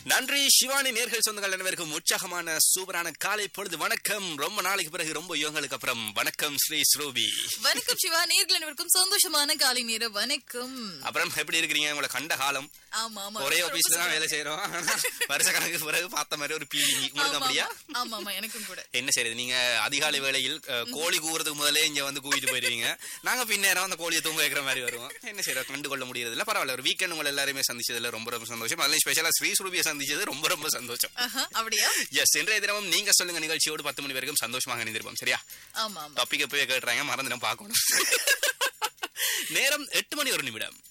நன்றி சிவானி நேர்கள் சொந்தங்கள் அனைவருக்கும் உற்சாகமான சூப்பரான காலை பொழுது வணக்கம் ரொம்ப நாளைக்கு பிறகு ரொம்ப யுகங்களுக்கு அப்புறம் வணக்கம் ஸ்ரீ ஸ்ரூபி வணக்கம் சிவா நேர்கள் அனைவருக்கும் சந்தோஷமான காலை நேர வணக்கம் அப்புறம் எப்படி இருக்கிறீங்க உங்களை கண்ட காலம் ஆமா ஆமா ஒரே ரொம்ப ஆபீஸ்ல தான் வேலை செய்யறோம் வருஷ கணக்கு பிறகு பார்த்த மாதிரி ஒரு பீலிங் உங்களுக்கு ஆமா, அப்படியா ஆமா. ஆமா ஆமா எனக்கும் கூட என்ன செய்யறது நீங்க அதிகாலை வேளையில் அஹ், கோழி கூவுறதுக்கு முதல்ல இங்க வந்து கூவிட்டு போயிருவீங்க நாங்க பின்னேரம் அந்த கோழியை தூங்க வைக்கிற மாதிரி வருவோம் என்ன செய்யறது கண்டு கொள்ள முடியறது இல்ல பரவாயில்ல ஒரு வீக்கெண்ட் உங்களை எல்லாருமே சந்திச்சதுல ரொம்ப ரொம்ப சந்தோஷம் அதுலயும் ஸ்பெஷலா ஸ்ரீ ஸ்ரூபியை சந்திச்சது ரொம்ப ரொம்ப சந்தோஷம் ஆஹா, அப்படியா எஸ் இன்றைய தினமும் நீங்க சொல்லுங்க நிகழ்ச்சியோடு பத்து மணி வரைக்கும் சந்தோஷமாக இணைந்திருப்போம் சரியா ஆமா ஆமா டாபிக் போய் கேட்டுறாங்க மறந்துடும் பார்க்கணும் நேரம் எட்டு மணி ஒரு நிமிடம்